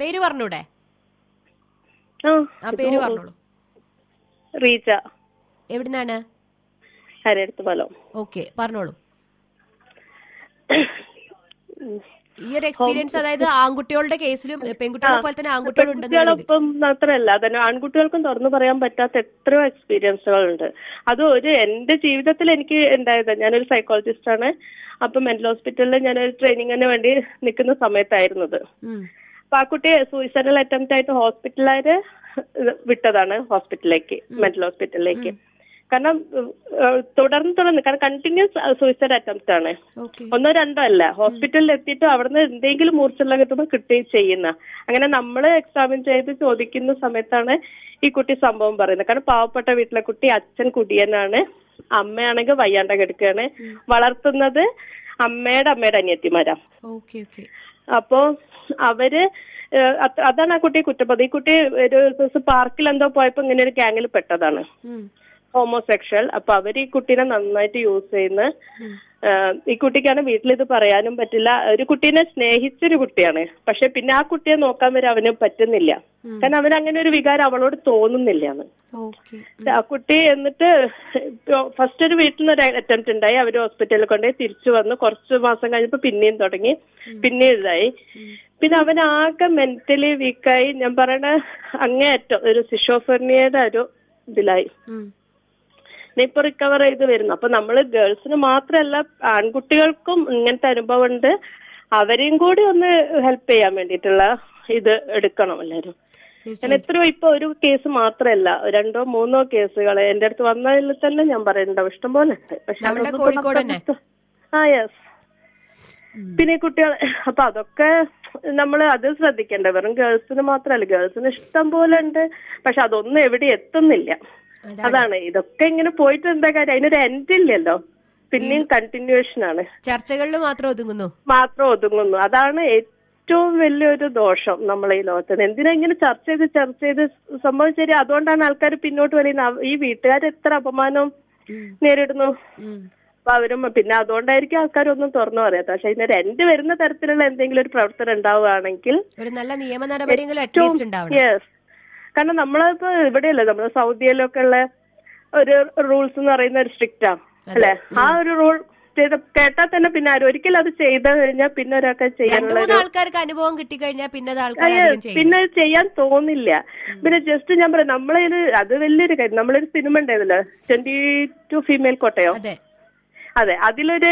പേര് പറഞ്ഞൂടെ ആ ആ പേര് പറഞ്ഞോളൂ റീച്ച എവിടുന്നാണ് ഹരിയടുത്ത് ഫലം ഓക്കെ പറഞ്ഞോളൂ ഈ ഒരു എക്സ്പീരിയൻസ് അതായത് ആൺകുട്ടികളുടെ കേസിലും എ, പെൺകുട്ടികളെ പോലെ തന്നെ ആൺകുട്ടികളും ഉണ്ടെന്ന് പെൺകുട്ടികളൊപ്പം മാത്രമല്ല അതന്നെ ആൺകുട്ടികൾക്കും തുറന്നു പറയാൻ പറ്റാത്ത എത്രയോ എക്സ്പീരിയൻസുകളുണ്ട് അത് ഒരു എന്റെ ജീവിതത്തിൽ എനിക്ക് ഉണ്ടായത് ഞാനൊരു സൈക്കോളജിസ്റ്റ് ആണ് അപ്പൊ മെന്റൽ ഹോസ്പിറ്റലിൽ ഞാനൊരു ട്രെയിനിങ്ങിന് വേണ്ടി നിൽക്കുന്ന സമയത്തായിരുന്നത് ഉം. അപ്പൊ ആ കുട്ടിയെ സൂയിസൈഡൽ അറ്റംപ്റ്റ് ആയിട്ട് ഹോസ്പിറ്റലുകാര് വിട്ടതാണ് ഹോസ്പിറ്റലിലേക്ക് മെന്റൽ ഹോസ്പിറ്റലിലേക്ക് കാരണം ഏഹ്, തുടർന്ന് തുടർന്ന് കാരണം കണ്ടിന്യൂസ് സൂയിസൈഡ് അറ്റംപ്റ്റ് ആണ് ഓക്കെ ഒന്നോ രണ്ടോ അല്ല ഹോസ്പിറ്റലിൽ എത്തിയിട്ട് അവിടുന്ന് എന്തെങ്കിലും മൂർച്ചയുള്ള കിട്ടുമ്പോൾ കിട്ടുകയും ചെയ്യുന്ന അങ്ങനെ നമ്മൾ എക്സാമിൻ ചെയ്ത് ചോദിക്കുന്ന സമയത്താണ് ഈ കുട്ടി സംഭവം പറയുന്നത് കാരണം പാവപ്പെട്ട വീട്ടിലെ കുട്ടി അച്ഛൻ കുടിയനാണ് അമ്മയാണെങ്കിൽ വയ്യാണ്ട കിടക്കുകയാണ് വളർത്തുന്നത് അമ്മയുടെ അമ്മയുടെ അനിയത്തിമാരാ ഓക്കെ ഓക്കെ അപ്പോ അവര് ഏഹ്, അത്- അതാണ് ആ കുട്ടിയെ കുറ്റപ്പെടുന്നത് ഈ കുട്ടി ഒരു ദിവസം പാർക്കിൽ എന്തോ പോയപ്പോ ഇങ്ങനെ ഒരു ഗ്യാങ്ങിൽ പെട്ടതാണ് ഹോമോസെക്ഷൽ അപ്പൊ അവർ ഈ കുട്ടീനെ നന്നായിട്ട് യൂസ് ചെയ്യുന്ന ആഹ് ഈ കുട്ടിക്കാണ് വീട്ടിൽ ഇത് പറയാനും പറ്റില്ല ഒരു കുട്ടീനെ സ്നേഹിച്ചൊരു കുട്ടിയാണ് പക്ഷെ പിന്നെ ആ കുട്ടിയെ നോക്കാൻ വരെ അവന് പറ്റുന്നില്ല കാരണം അവന് അങ്ങനെ ഒരു വികാരം അവളോട് തോന്നുന്നില്ലാന്ന് ഓക്കെ ആ കുട്ടി എന്നിട്ട് ഫസ്റ്റ് ഒരു വീട്ടിൽ നിന്ന് ഒരു അറ്റംപ്റ്റ് ഉണ്ടായി അവര് ഹോസ്പിറ്റലിൽ കൊണ്ടുപോയി തിരിച്ചു വന്നു കുറച്ച് മാസം കഴിഞ്ഞപ്പോ പിന്നെയും തുടങ്ങി പിന്നെയും ഇതായി പിന്നെ അവൻ ആകെ മെന്റലി വീക്കായി ഞാൻ പറയണ അങ്ങേയറ്റം ഒരു സിഷോഫെർണിയയുടെ ഒരു ഇതിലായി ഇപ്പൊ റിക്കവർ ചെയ്ത് വരുന്നു അപ്പൊ നമ്മള് ഗേൾസിന് മാത്രമല്ല ആൺകുട്ടികൾക്കും ഇങ്ങനത്തെ അനുഭവം ഉണ്ട് അവരെയും കൂടി ഒന്ന് ഹെൽപ്പ് ചെയ്യാൻ വേണ്ടിയിട്ടുള്ള ഇത് എടുക്കണം എല്ലാരും ഞാൻ എത്രയോ ഇപ്പൊ ഒരു കേസ് മാത്രമല്ല രണ്ടോ മൂന്നോ കേസുകൾ എന്റെ അടുത്ത് വന്നതിൽ തന്നെ ഞാൻ പറയുന്നുണ്ടാവും ഇഷ്ടം പോലെ ഉണ്ട് പക്ഷെ നമ്മുടെ അതൊന്നും കോഴിക്കോട് ഇപ്പൊ തന്നെ? നമുക്ക് ആ യെസ് പിന്നെ ഈ കുട്ടികൾ അപ്പൊ അതൊക്കെ നമ്മൾ അത് ശ്രദ്ധിക്കണ്ട വെറും ഗേൾസിന് മാത്രമല്ല ഗേൾസിന് ഇഷ്ടം പോലെ ഉണ്ട് പക്ഷെ അതൊന്നും എവിടെ എത്തുന്നില്ല അതാണ് ഇതൊക്കെ ഇങ്ങനെ പോയിട്ട് എന്താ കാര്യം അതിനൊരു എൻഡ് ഇല്ലല്ലോ പിന്നെയും കണ്ടിന്യൂവേഷൻ ആണ് ചർച്ചകളിൽ മാത്രം ഒതുങ്ങുന്നു മാത്രം ഒതുങ്ങുന്നു അതാണ് ഏറ്റവും വലിയൊരു ദോഷം നമ്മളെ ഈ ലോകത്ത് എന്തിനാ ഇങ്ങനെ ചർച്ച ചെയ്ത് ചർച്ച ചെയ്ത് സംഭവം ശരി അതുകൊണ്ടാണ് ആൾക്കാർ പിന്നോട്ട് വലിയുന്നത് അവ- ഈ വീട്ടുകാർ എത്ര അപമാനം നേരിടുന്നു അപ്പൊ അവരും പിന്നെ അതുകൊണ്ടായിരിക്കും ആൾക്കാരൊന്നും തുറന്നു പറയാത്ത പക്ഷെ ഇതിന് രണ്ട് വരുന്ന തരത്തിലുള്ള എന്തെങ്കിലും ഒരു പ്രവർത്തനം ഉണ്ടാവുകയാണെങ്കിൽ ഒരു നല്ല നിയമ നടപടിയെങ്കിലും അറ്റ്ലീസ്റ്റ് ഉണ്ടാവണം യെസ് കാരണം നമ്മളിപ്പോ ഇവിടെയല്ലേ നമ്മള് സൗദിയിലൊക്കെ ഉള്ള ഒരു റൂൾസ് എന്ന് പറയുന്ന ഒരു സ്ട്രിക്റ്റാ അല്ലെ ആ ഒരു റൂൾ ചെയ്ത കേട്ടാൽ തന്നെ പിന്നെ ആരും ഒരിക്കലും അത് ചെയ്ത് കഴിഞ്ഞാൽ പിന്നെ ഒരാൾക്ക് രണ്ടു ചെയ്യാനുള്ള മൂന്ന് ആൾക്കാർക്ക് അനുഭവം കിട്ടിക്കഴിഞ്ഞാൽ പിന്നെ അത് ആൾക്കാർ Yes, അധികം ചെയ്യും പിന്നെ അത് ചെയ്യാൻ തോന്നില്ല പിന്നെ ജസ്റ്റ് ഞാൻ പറയാം നമ്മളൊരു അത് വലിയൊരു കാര്യം നമ്മളൊരു സിനിമ ഉണ്ടായിരുന്നല്ലോ ട്വന്റി ടു ഫീമെയിൽ കോട്ടയോ അതെ അതെ അതിലൊരു